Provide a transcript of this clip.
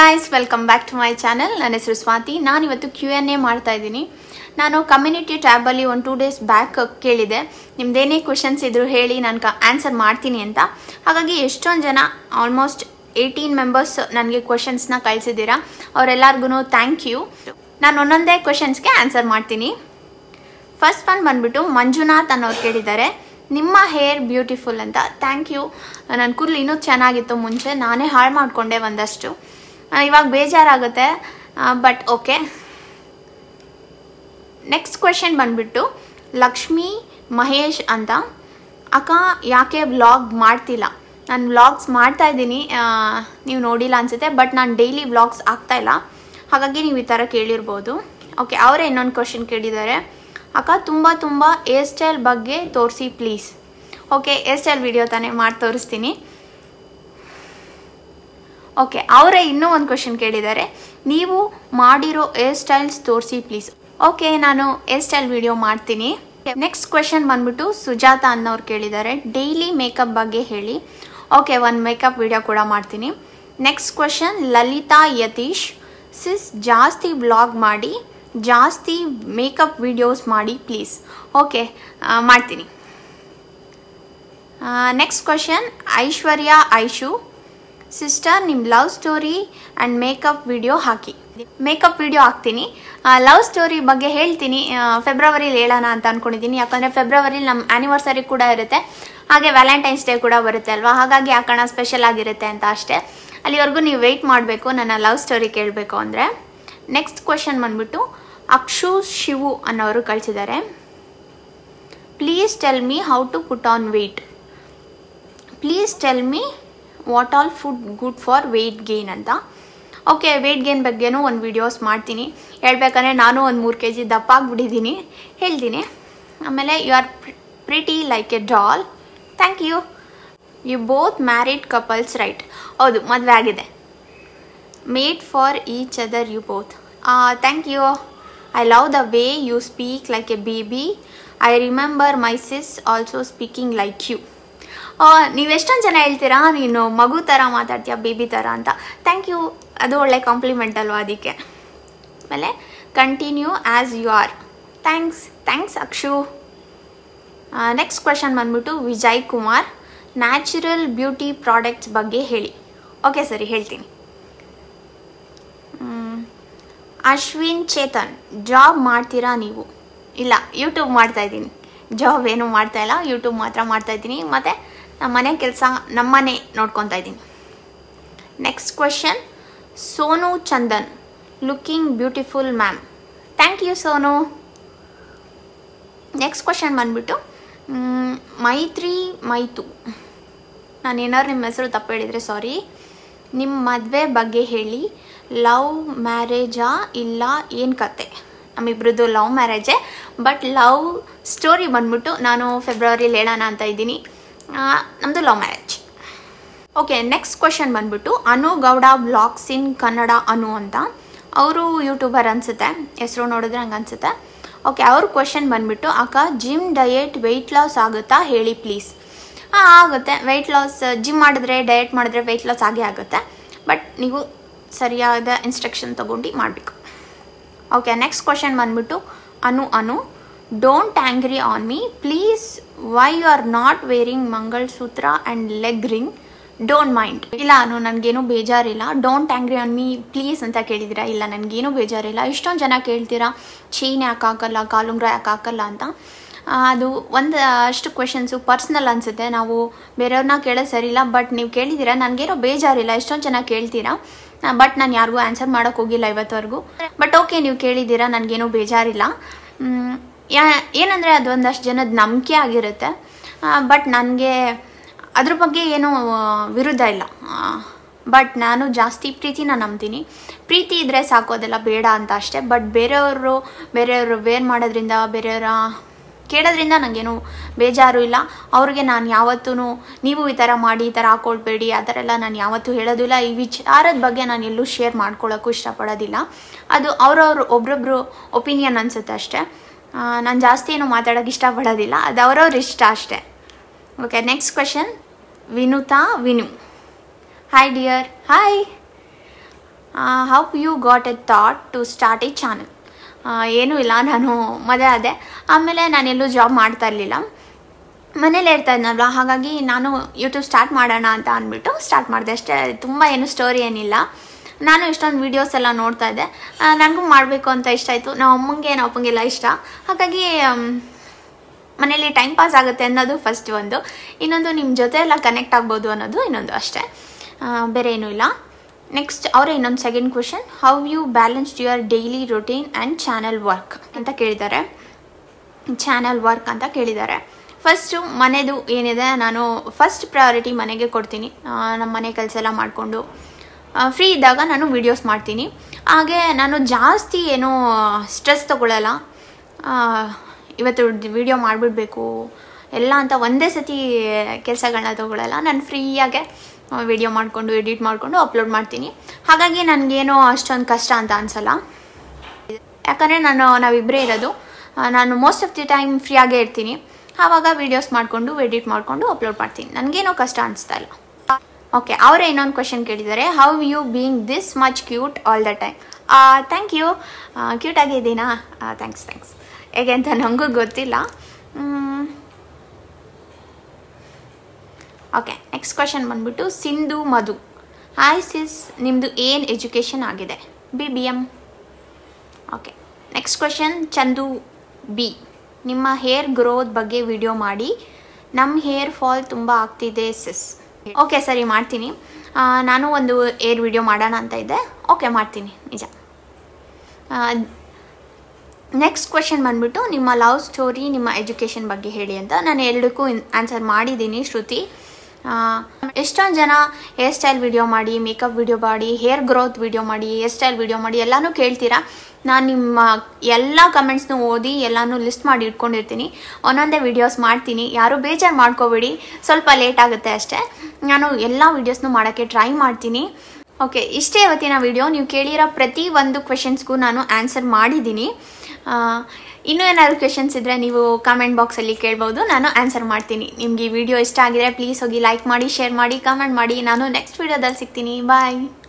guys welcome back to my channel ನನ್ನ ಹೆಸರು ಸ್ವಾತಿ ನಾನು ಇವತ್ತು ಕ್ಯೂ ಎನ್ ಎ ಮಾಡ್ತಾ ಇದ್ದೀನಿ ನಾನು ಕಮ್ಯುನಿಟಿ ಟ್ಯಾಬಲ್ಲಿ ಒಂದು ಟೂ ಡೇಸ್ ಬ್ಯಾಕ್ ಕೇಳಿದೆ ನಿಮ್ದೇನೇ ಕ್ವೆಶನ್ಸ್ ಇದ್ರು ಹೇಳಿ ನಾನು ಕ ಆನ್ಸರ್ ಮಾಡ್ತೀನಿ ಅಂತ ಹಾಗಾಗಿ ಎಷ್ಟೊಂದು ಜನ ಆಲ್ಮೋಸ್ಟ್ ಏಯ್ಟೀನ್ ಮೆಂಬರ್ಸ್ ನನಗೆ ಕ್ವೆಶನ್ಸ್ನ ಕಳಿಸಿದ್ದೀರಾ ಅವರೆಲ್ಲರಿಗೂ ಥ್ಯಾಂಕ್ ಯು ನಾನು ಒಂದೊಂದೇ ಕ್ವೆಶನ್ಸ್ಗೆ ಆನ್ಸರ್ ಮಾಡ್ತೀನಿ ಫಸ್ಟ್ ಒನ್ ಬಂದ್ಬಿಟ್ಟು ಮಂಜುನಾಥ್ ಅನ್ನೋರು ಕೇಳಿದ್ದಾರೆ ನಿಮ್ಮ ಹೇರ್ ಬ್ಯೂಟಿಫುಲ್ ಅಂತ ಥ್ಯಾಂಕ್ ಯು ನನ್ನ ಕೂದಲು ಇನ್ನೂ ಚೆನ್ನಾಗಿತ್ತು ಮುಂಚೆ ನಾನೇ ಹಾಳು ಮಾಡಿಕೊಂಡೆ ಒಂದಷ್ಟು ಆ, ಇವಾಗ ಬೇಜಾರಾಗುತ್ತೆ ಬಟ್ ಓಕೆ ನೆಕ್ಸ್ಟ್ ಕ್ವೆಶನ್ ಬಂದ್ಬಿಟ್ಟು ಲಕ್ಷ್ಮಿ ಮಹೇಶ್ ಅಂತ ಅಕ್ಕ ಯಾಕೆ ವ್ಲಾಗ್ ಮಾಡ್ತಿಲ್ಲ ನಾನು ವ್ಲಾಗ್ಸ್ ಮಾಡ್ತಾ ಇದ್ದೀನಿ ನೀವು ನೋಡಿಲ್ಲ ಅನ್ಸುತ್ತೆ ಬಟ್ ನಾನು ಡೈಲಿ ವ್ಲಾಗ್ಸ್ ಆಗ್ತಾ ಇಲ್ಲ ಹಾಗಾಗಿ ನೀವು ಈ ಥರ ಕೇಳಿರ್ಬೋದು ಓಕೆ ಅವರೇ ಇನ್ನೊಂದು ಕ್ವಶನ್ ಕೇಳಿದ್ದಾರೆ ಅಕ್ಕ ತುಂಬ ತುಂಬ ಏರ್ ಸ್ಟೈಲ್ ಬಗ್ಗೆ ತೋರಿಸಿ please okay hair style video ತಾನೇ ಮಾಡಿ ತೋರಿಸ್ತೀನಿ ಓಕೆ ಅವರೇ ಇನ್ನೂ ಒಂದು ಕ್ವಶನ್ ಕೇಳಿದ್ದಾರೆ ನೀವು ಮಾಡಿರೋ ಏರ್ ಸ್ಟೈಲ್ಸ್ ತೋರಿಸಿ ಪ್ಲೀಸ್ ಓಕೆ ನಾನು ಏರ್ ಸ್ಟೈಲ್ ವಿಡಿಯೋ ಮಾಡ್ತೀನಿ ನೆಕ್ಸ್ಟ್ ಕ್ವೆಶನ್ ಬಂದ್ಬಿಟ್ಟು ಸುಜಾತ ಅನ್ನೋರು ಕೇಳಿದ್ದಾರೆ ಡೈಲಿ ಮೇಕಪ್ ಬಗ್ಗೆ ಹೇಳಿ ಓಕೆ ಒಂದು ಮೇಕಪ್ ವಿಡಿಯೋ ಕೂಡ ಮಾಡ್ತೀನಿ next question Lalitha Yathish sis ಜಾಸ್ತಿ ವ್ಲಾಗ್ ಮಾಡಿ ಜಾಸ್ತಿ ಮೇಕಪ್ ವಿಡಿಯೋಸ್ ಮಾಡಿ ಪ್ಲೀಸ್ ಓಕೆ ಮಾಡ್ತೀನಿ next question Aishwarya Aishu sister ನಿಮ್ಮ love story and makeup video ಹಾಕಿ ಮೇಕಪ್ ವಿಡಿಯೋ ಹಾಕ್ತೀನಿ ಲವ್ ಸ್ಟೋರಿ ಬಗ್ಗೆ ಹೇಳ್ತೀನಿ ಫೆಬ್ರವರಿಲಿ ಹೇಳೋಣ ಅಂತ ಅಂದ್ಕೊಂಡಿದ್ದೀನಿ ಯಾಕಂದರೆ ಫೆಬ್ರವರಿಲಿ ನಮ್ಮ ಆ್ಯನಿವರ್ಸರಿ ಕೂಡ ಇರುತ್ತೆ ಹಾಗೆ ವ್ಯಾಲೆಂಟೈನ್ಸ್ ಡೇ ಕೂಡ ಬರುತ್ತೆ ಅಲ್ವಾ ಹಾಗಾಗಿ ಹಾಕೋಣ ಸ್ಪೆಷಲ್ ಆಗಿರುತ್ತೆ ಅಂತ ಅಷ್ಟೇ ಅಲ್ಲಿವರೆಗೂ ನೀವು ವೆಯ್ಟ್ ಮಾಡಬೇಕು ನನ್ನ ಲವ್ ಸ್ಟೋರಿ ಕೇಳಬೇಕು ಅಂದರೆ ನೆಕ್ಸ್ಟ್ ಕ್ವೆಶನ್ ಬಂದ್ಬಿಟ್ಟು ಅಕ್ಷು ಶಿವು ಅನ್ನೋರು ಕಳಿಸಿದ್ದಾರೆ please tell me how to put on weight please tell me what all food good for weight gain ಅಂತ ಓಕೆ ವೆಯ್ಟ್ ಗೇನ್ ಬಗ್ಗೆನೂ ಒಂದು ವೀಡಿಯೋಸ್ ಮಾಡ್ತೀನಿ ಹೇಳ್ಬೇಕಂದ್ರೆ ನಾನು ಒಂದು ಮೂರು ಕೆ ಜಿ ದಪ್ಪ ಆಗಿಬಿಟ್ಟಿದ್ದೀನಿ ಹೇಳ್ತೀನಿ ಆಮೇಲೆ you are pretty like a doll thank you you both married couples right ಹೌದು ಮದುವೆ ಆಗಿದೆ made for each other you both thank you I love the way you speak like a baby I remember my sis also speaking like you ನೀವೆಷ್ಟೊಂದು ಜನ ಹೇಳ್ತೀರಾ ನೀನು ಮಗು ಥರ ಮಾತಾಡ್ತೀಯ ಬೇಬಿ ಥರ ಅಂತ ಥ್ಯಾಂಕ್ ಯು ಅದು ಒಳ್ಳೆ ಕಾಂಪ್ಲಿಮೆಂಟ್ ಅಲ್ವಾ ಅದಕ್ಕೆ ಆಮೇಲೆ continue as you are thanks thanks Akshu next question ಬಂದ್ಬಿಟ್ಟು Vijay Kumar natural beauty products ಬಗ್ಗೆ ಹೇಳಿ ಓಕೆ ಸರಿ ಹೇಳ್ತೀನಿ ಮ್, ಅಶ್ವಿನ್ ಚೇತನ್ ಜಾಬ್ ಮಾಡ್ತೀರಾ ನೀವು ಇಲ್ಲ ಯೂಟ್ಯೂಬ್ ಮಾಡ್ತಾ ಇದ್ದೀನಿ ಜಾಬ್ ಏನೂ ಮಾಡ್ತಾ ಇಲ್ಲ ಯೂಟ್ಯೂಬ್ ಮಾತ್ರ ಮಾಡ್ತಾ ಇದ್ದೀನಿ ಮತ್ತು ನಮ್ಮ ಮನೆ ಕೆಲಸ ನಮ್ಮನೆ ನೋಡ್ಕೊತಾ ಇದ್ದೀನಿ next question Sonu Chandan looking beautiful ma'am thank you Sonu next question ಬಂದ್ಬಿಟ್ಟು ಮ್, ಮೈತ್ರಿ ಮೈತು ನಾನು ಏನಾದ್ರು ನಿಮ್ಮ ಹೆಸರು ತಪ್ಪು ಹೇಳಿದರೆ ಸಾರಿ ನಿಮ್ಮ ಮದುವೆ ಬಗ್ಗೆ ಹೇಳಿ ಲವ್ ಮ್ಯಾರೇಜಾ ಇಲ್ಲ ಏನು ಕತೆ ನಮ್ಮಿಬ್ರದ್ದು ಲವ್ ಮ್ಯಾರೇಜೇ ಬಟ್ ಲವ್ ಸ್ಟೋರಿ ಬಂದ್ಬಿಟ್ಟು ನಾನು ಫೆಬ್ರವರಿಲಿ ಹೇಳೋಣ ಅಂತ ಇದ್ದೀನಿ ನಮ್ಮದು love marriage okay next question ಬಂದ್ಬಿಟ್ಟು ಅನು ಗೌಡ ಬ್ಲಾಗ್ಸ್ ಇನ್ ಕನ್ನಡ ಅನು ಅಂತ ಅವರು ಯೂಟ್ಯೂಬರ್ ಅನಿಸುತ್ತೆ ಹೆಸರು ನೋಡಿದ್ರೆ ಹಂಗೆ ಅನಿಸುತ್ತೆ ಓಕೆ ಅವ್ರ ಕ್ವಶನ್ ಬಂದ್ಬಿಟ್ಟು ಅಕ್ಕ ಜಿಮ್ ಡಯೆಟ್ ವೆಯ್ಟ್ ಲಾಸ್ ಆಗುತ್ತಾ ಹೇಳಿ ಪ್ಲೀಸ್ ಹಾಂ ಆಗುತ್ತೆ ವೆಯ್ಟ್ ಲಾಸ್ ಜಿಮ್ ಮಾಡಿದ್ರೆ ಡಯೆಟ್ ಮಾಡಿದ್ರೆ ವೆಯ್ಟ್ ಲಾಸ್ ಆಗೇ ಆಗುತ್ತೆ ಬಟ್ ನೀವು ಸರಿಯಾದ ಇನ್ಸ್ಟ್ರಕ್ಷನ್ ತೊಗೊಂಡು ಮಾಡಬೇಕು ಓಕೆ ನೆಕ್ಸ್ಟ್ ಕ್ವಶನ್ ಬಂದ್ಬಿಟ್ಟು Anu Anu don't angry on me please why you are not wearing mangalsutra and leg ring don't mind ಇಲ್ಲ ಅನು ನನಗೇನು ಬೇಜಾರಿಲ್ಲ don't angry on me please ಅಂತ ಕೇಳಿದ್ದೀರಾ ಇಲ್ಲ ನನಗೇನು ಬೇಜಾರಿಲ್ಲ ಇಷ್ಟೊಂದು ಜನ ಕೇಳ್ತೀರಾ ಚೈನ್ ಯಾಕೆ ಹಾಕಲ್ಲ ಕಾಲುಂಗ್ರ ಯಾಕೆ ಹಾಕಲ್ಲ ಅಂತ ಆ, ಅದು ಒಂದು ಅಷ್ಟು ಕ್ವೆಶನ್ಸು ಪರ್ಸ್ನಲ್ ಅನಿಸುತ್ತೆ ನಾವು ಬೇರೆಯವ್ರನ್ನ ಕೇಳೋದು ಸರಿಯಿಲ್ಲ ಬಟ್ ನೀವು ಕೇಳಿದ್ದೀರಾ ನನಗೇನೋ ಬೇಜಾರಿಲ್ಲ ಎಷ್ಟೊಂದು ಜನ ಕೇಳ್ತೀರಾ ಬಟ್ ನಾನು ಯಾರಿಗೂ ಆನ್ಸರ್ ಮಾಡೋಕ್ಕೆ ಹೋಗಿಲ್ಲ ಇವತ್ತವರೆಗೂ ಬಟ್ ಓಕೆ ನೀವು ಕೇಳಿದ್ದೀರಾ ನನಗೇನೂ ಬೇಜಾರಿಲ್ಲ ಮ್, ಯಾ ಏನಂದರೆ ಅದೊಂದಷ್ಟು ಜನದ ನಂಬಿಕೆ ಆಗಿರುತ್ತೆ ಬಟ್ ನನಗೆ ಅದ್ರ ಬಗ್ಗೆ ಏನೂ ಆ, ವಿರುದ್ಧ ಇಲ್ಲ ಬಟ್ ನಾನು ಜಾಸ್ತಿ ಪ್ರೀತಿನ ನಂಬ್ತೀನಿ ಪ್ರೀತಿ ಇದ್ದರೆ ಸಾಕು ಅದೆಲ್ಲ ಬೇಡ ಅಂತ ಅಷ್ಟೇ ಬಟ್ ಬೇರೆಯವರು ಬೇರೆಯವರು ವೇರ್ ಮಾಡೋದ್ರಿಂದ ಬೇರೆಯವರ ಕೇಳೋದ್ರಿಂದ ನನಗೇನು ಬೇಜಾರು ಇಲ್ಲ ಅವ್ರಿಗೆ ನಾನು ಯಾವತ್ತೂ ನೀವು ಈ ಥರ ಮಾಡಿ ಈ ಥರ ಹಾಕೊಳ್ಬೇಡಿ ಆ ಥರ ಎಲ್ಲ ನಾನು ಯಾವತ್ತೂ ಹೇಳೋದಿಲ್ಲ ಈ ವಿಚಾರದ ಬಗ್ಗೆ ನಾನು ಎಲ್ಲೂ ಶೇರ್ ಮಾಡ್ಕೊಳ್ಳೋಕ್ಕೂ ಇಷ್ಟಪಡೋದಿಲ್ಲ ಅದು ಅವ್ರವ್ರ ಒಬ್ರೊಬ್ರು ಒಪಿನಿಯನ್ ಅನಿಸುತ್ತೆ ಅಷ್ಟೇ ನಾನು ಜಾಸ್ತಿ ಏನು ಮಾತಾಡೋಕ್ಕೆ ಇಷ್ಟಪಡೋದಿಲ್ಲ ಅದು ಅವ್ರವ್ರ ಇಷ್ಟ ಅಷ್ಟೇ okay next question Vinutha Vinu hi dear hi how you got a thought to start a channel ಏನೂ ಇಲ್ಲ ನಾನು ಮದುವೆ ಆದೆ ಆಮೇಲೆ ನಾನೆಲ್ಲೂ ಜಾಬ್ ಮಾಡ್ತಾ ಇರಲಿಲ್ಲ ಮನೇಲೇ ಇರ್ತಾ ಇದ್ನಲ್ವ ಹಾಗಾಗಿ ನಾನು ಯೂಟ್ಯೂಬ್ ಸ್ಟಾರ್ಟ್ ಮಾಡೋಣ ಅಂತ ಅಂದ್ಬಿಟ್ಟು ಸ್ಟಾರ್ಟ್ ಮಾಡಿದೆ ಅಷ್ಟೇ ತುಂಬ ಏನು ಸ್ಟೋರಿ ಏನಿಲ್ಲ ನಾನು ಇಷ್ಟೊಂದು ವೀಡಿಯೋಸ್ ಎಲ್ಲ ನೋಡ್ತಾ ಇದ್ದೆ ಆ, ನನಗೂ ಮಾಡಬೇಕು ಅಂತ ಇಷ್ಟ ಆಯಿತು ನಮ್ಮ ಅಮ್ಮಂಗೆ ನಮ್ಮ ಅಪ್ಪಂಗೆಲ್ಲ ಇಷ್ಟ ಹಾಗಾಗಿ ಆಮ್, ಮನೇಲಿ ಟೈಮ್ ಪಾಸ್ ಆಗುತ್ತೆ ಅನ್ನೋದು ಫಸ್ಟ್ ಒಂದು ಇನ್ನೊಂದು ನಿಮ್ಮ ಜೊತೆ ಎಲ್ಲ ಕನೆಕ್ಟ್ ಆಗ್ಬೋದು ಅನ್ನೋದು ಇನ್ನೊಂದು ಅಷ್ಟೇ ಆ, ಬೇರೆ ಏನೂ ಇಲ್ಲ ನೆಕ್ಸ್ಟ್ ಅವರೇ ಇನ್ನೊಂದು second question how you balanced your daily routine and channel work ಅಂತ ಕೇಳಿದ್ದಾರೆ ಚಾನಲ್ ವರ್ಕ್ ಅಂತ ಕೇಳಿದ್ದಾರೆ ಫಸ್ಟು ಮನೆದು ಏನಿದೆ ನಾನು ಫಸ್ಟ್ ಪ್ರಯಾರಿಟಿ ಮನೆಗೆ ಕೊಡ್ತೀನಿ ಆ, ನಮ್ಮ ಮನೆ ಕೆಲಸ ಎಲ್ಲ ಮಾಡಿಕೊಂಡು ಫ್ರೀ ಇದ್ದಾಗ ನಾನು ವೀಡಿಯೋಸ್ ಮಾಡ್ತೀನಿ ಹಾಗೆ ನಾನು ಜಾಸ್ತಿ ಏನೂ ಸ್ಟ್ರೆಸ್ ತೊಗೊಳ್ಳಲ್ಲ ಆ, ಇವತ್ತು ವಿಡಿಯೋ ಮಾಡಿಬಿಡ್ಬೇಕು ಎಲ್ಲ ಅಂತ ಒಂದೇ ಸತಿ ಕೆಲಸಗಳನ್ನ ತೊಗೊಳ್ಳಲ್ಲ ನಾನು ಫ್ರೀಯಾಗೆ ವಿಡಿಯೋ ಮಾಡಿಕೊಂಡು ಎಡಿಟ್ ಮಾಡಿಕೊಂಡು ಅಪ್ಲೋಡ್ ಮಾಡ್ತೀನಿ ಹಾಗಾಗಿ ನನಗೇನೋ ಅಷ್ಟೊಂದು ಕಷ್ಟ ಅಂತ ಅನಿಸಲ್ಲ ಯಾಕಂದರೆ ನಾನು ನಾವಿಬ್ಬರೇ ಇರೋದು ಆ, ನಾನು ಮೋಸ್ಟ್ ಆಫ್ ದಿ ಟೈಮ್ ಫ್ರೀಯಾಗೇ ಇರ್ತೀನಿ ಆವಾಗ ವೀಡಿಯೋಸ್ ಮಾಡಿಕೊಂಡು ಎಡಿಟ್ ಮಾಡಿಕೊಂಡು ಅಪ್ಲೋಡ್ ಮಾಡ್ತೀನಿ ನನಗೇನೋ ಕಷ್ಟ ಅನಿಸ್ತಾ ಇಲ್ಲ ಓಕೆ ಅವರೇ ಇನ್ನೊಂದು ಕ್ವಶನ್ ಕೇಳಿದ್ದಾರೆ how you being this much cute all the time thank you cute ಆಗಿದ್ದೀನಾ ಥ್ಯಾಂಕ್ಸ್ ಥ್ಯಾಂಕ್ಸ್ ಹೇಗೆ ಅಂತ ನನಗೂ ಗೊತ್ತಿಲ್ಲ ಓಕೆ ನೆಕ್ಸ್ಟ್ ಕ್ವಶನ್ ಬಂದ್ಬಿಟ್ಟು ಸಿಂಧು ಮಧು ಹಾಯ್ ಸಿಸ್ ನಿಮ್ಮದು ಏನು ಎಜುಕೇಷನ್ ಆಗಿದೆ B B M okay next question Chandu B ನಿಮ್ಮ ಹೇರ್ ಗ್ರೋತ್ ಬಗ್ಗೆ ವಿಡಿಯೋ ಮಾಡಿ ನಮ್ಮ ಹೇರ್ ಫಾಲ್ ತುಂಬ ಆಗ್ತಿದೆ ಸಿಸ್ ಓಕೆ ಸರಿ ಮಾಡ್ತೀನಿ ಆ, ನಾನು ಒಂದು ಏರ್ ವಿಡಿಯೋ ಮಾಡೋಣ ಅಂತ ಇದ್ದೆ ಓಕೆ ಮಾಡ್ತೀನಿ ನಿಜ ನೆಕ್ಸ್ಟ್ ಕ್ವೆಶನ್ ಬಂದ್ಬಿಟ್ಟು ನಿಮ್ಮ ಲವ್ ಸ್ಟೋರಿ ನಿಮ್ಮ ಎಜುಕೇಷನ್ ಬಗ್ಗೆ ಹೇಳಿ ಅಂತ ನಾನು ಎರಡಕ್ಕೂ ಆನ್ಸರ್ ಮಾಡಿದ್ದೀನಿ ಶ್ರುತಿ ಎಷ್ಟೊಂದು ಜನ ಹೇರ್ ಸ್ಟೈಲ್ ವಿಡಿಯೋ ಮಾಡಿ ಮೇಕಪ್ ವಿಡಿಯೋ ಮಾಡಿ ಹೇರ್ ಗ್ರೋತ್ ವಿಡಿಯೋ ಮಾಡಿ ಹೇರ್ ಸ್ಟೈಲ್ ವಿಡಿಯೋ ಮಾಡಿ ಎಲ್ಲನೂ ಕೇಳ್ತೀರಾ ನಾನು ನಿಮ್ಮ ಎಲ್ಲ ಕಮೆಂಟ್ಸ್ನು ಓದಿ ಎಲ್ಲನೂ ಲಿಸ್ಟ್ ಮಾಡಿ ಇಟ್ಕೊಂಡಿರ್ತೀನಿ ಒಂದೊಂದೇ ವೀಡಿಯೋಸ್ ಮಾಡ್ತೀನಿ ಯಾರೂ ಬೇಜಾರು ಮಾಡ್ಕೋಬೇಡಿ ಸ್ವಲ್ಪ ಲೇಟ್ ಆಗುತ್ತೆ ಅಷ್ಟೇ ನಾನು ಎಲ್ಲ ವೀಡಿಯೋಸ್ನು ಮಾಡೋಕ್ಕೆ ಟ್ರೈ ಮಾಡ್ತೀನಿ ಓಕೆ ಇಷ್ಟೇ ಇವತ್ತಿನ ವಿಡಿಯೋ ನೀವು ಕೇಳಿರೋ ಪ್ರತಿ ಒಂದು ಕ್ವೆಶನ್ಸ್ಗೂ ನಾನು ಆನ್ಸರ್ ಮಾಡಿದ್ದೀನಿ ಆ, ಇನ್ನೂ ಏನಾದರೂ ಕ್ವೆಶನ್ಸ್ ಇದ್ದರೆ ನೀವು ಕಾಮೆಂಟ್ ಬಾಕ್ಸಲ್ಲಿ ಕೇಳ್ಬೋದು ನಾನು ಆನ್ಸರ್ ಮಾಡ್ತೀನಿ ನಿಮಗೆ ಈ ವಿಡಿಯೋ ಇಷ್ಟ ಆಗಿದ್ರೆ ಪ್ಲೀಸ್ ಹೋಗಿ ಲೈಕ್ ಮಾಡಿ ಶೇರ್ ಮಾಡಿ ಕಮೆಂಟ್ ಮಾಡಿ ನಾನು ನೆಕ್ಸ್ಟ್ ವಿಡಿಯೋದಲ್ಲಿ ಸಿಗ್ತೀನಿ ಬಾಯ್